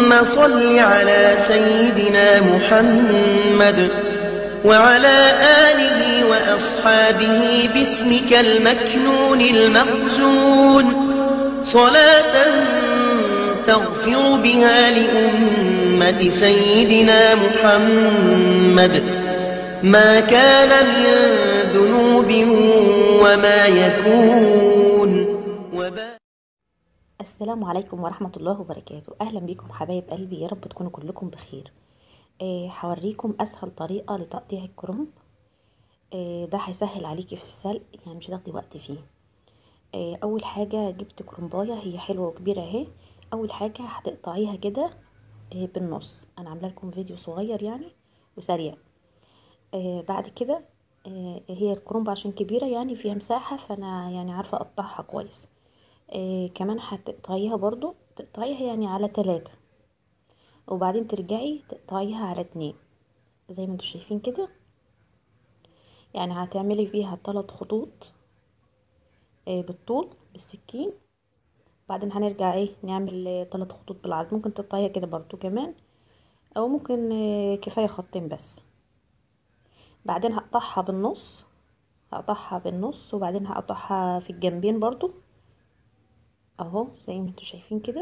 اللهم صل على سيدنا محمد وعلى آله وأصحابه باسمك المكنون المخزون صلاة تغفر بها لأمة سيدنا محمد ما كان من ذنوب وما يكون وبا السلام عليكم ورحمة الله وبركاته أهلا بكم حبايب قلبي يا رب تكونوا كلكم بخير آه، هوريكم أسهل طريقة لتقطيع الكرنب آه، ده هيسهل عليكي في السلق يعني مش هتاخدي وقت فيه آه، أول حاجة جبت كرنباية هي حلوة وكبيرة اهي أول حاجة هتقطعيها كده آه، بالنص أنا عاملة لكم فيديو صغير يعني وسريع آه، بعد كده آه، هي الكرنب عشان كبيرة يعني فيها مساحة فأنا يعني عارفة أقطعها كويس آه كمان هتقطعيها برضو تقطعيها يعني على تلاتة وبعدين ترجعي تقطعيها على اتنين زي ما انتوا شايفين كده يعني هتعملي فيها تلات خطوط آه بالطول بالسكين بعدين هنرجع ايه نعمل آه تلات خطوط بالعرض ممكن تقطعيها كده برضو كمان او ممكن آه كفاية خطين بس بعدين هقطعها بالنص هقطعها بالنص وبعدين هقطعها في الجنبين برضو اهو زي ما انتوا شايفين كده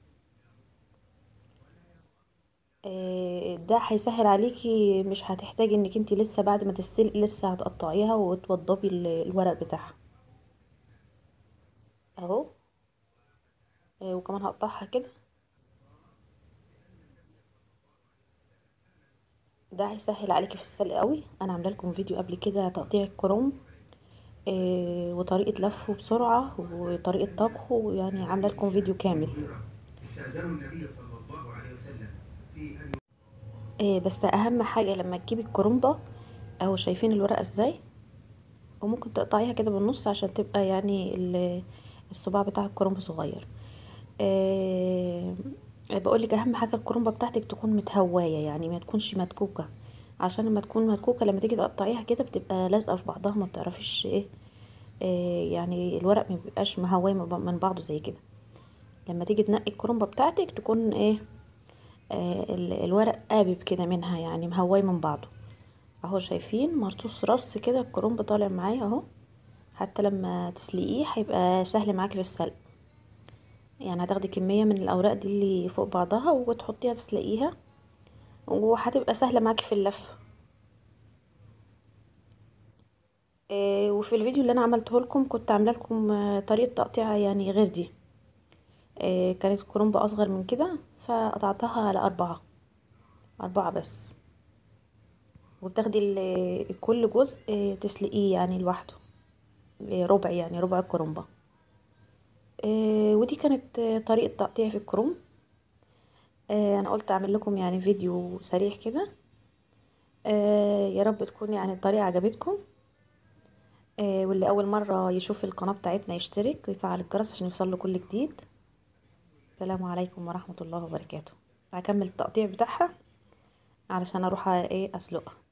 آه، ده هيسهل عليكي مش هتحتاجي انك انت لسه بعد ما تستلقي لسه هتقطعيها وتوضبي ال- الورق بتاعها اهو آه، وكمان هقطعها كده ده هيسهل عليكي في السلق قوي انا عامله لكم فيديو قبل كده تقطيع الكرنب آه، وطريقه لفه بسرعه وطريقه طبخه يعني عامله لكم فيديو كامل استأذنوا النبي صلى الله عليه وسلم في أن آه، بس اهم حاجه لما تجيبي الكرنبه اهو شايفين الورقه ازاي وممكن تقطعيها كده بالنص عشان تبقى يعني ال- الصباع بتاع الكرنب صغير أه بقولك اهم حاجه الكرنبه بتاعتك تكون متهوايه يعني ما تكونش مدكوكه عشان لما تكون مدكوكه لما تيجي تقطعيها كده بتبقى لازقه في بعضها ما بتعرفيش ايه آه، يعني الورق ما بيبقاش مهواي من من بعضه زي كده لما تيجي تنقي الكرنبه بتاعتك تكون ايه آه، ال- الورق قابب كده منها يعني مهواي من بعضه اهو شايفين مرصوص رص كده الكرنب طالع معايا اهو حتى لما تسلقيه هيبقى سهل معاكي في السلق يعني هتاخدي كمية من الأوراق دي اللي فوق بعضها وتحطيها تسلقيها وهتبقى سهلة معاكي في اللف آه، وفي الفيديو اللي انا عملته لكم كنت عامله لكم آه، طريقه تقطيع يعني غير دي آه، كانت الكرنب اصغر من كده فقطعتها على اربعة اربعة بس وبتاخدي ال- كل جزء آه، تسلقيه يعني لوحده آه، ربع يعني ربع الكرنبة آه، ودي كانت آه، طريقة تقطيع في الكرنب آه، انا قلت اعمل لكم يعني فيديو سريع كده آه، يا رب تكون يعني الطريقة عجبتكم آه، واللي اول مرة يشوف القناة بتاعتنا يشترك ويفعل الجرس عشان يوصل له كل جديد السلام عليكم ورحمة الله وبركاته هكمل التقطيع بتاعها علشان اروح ايه اسلقها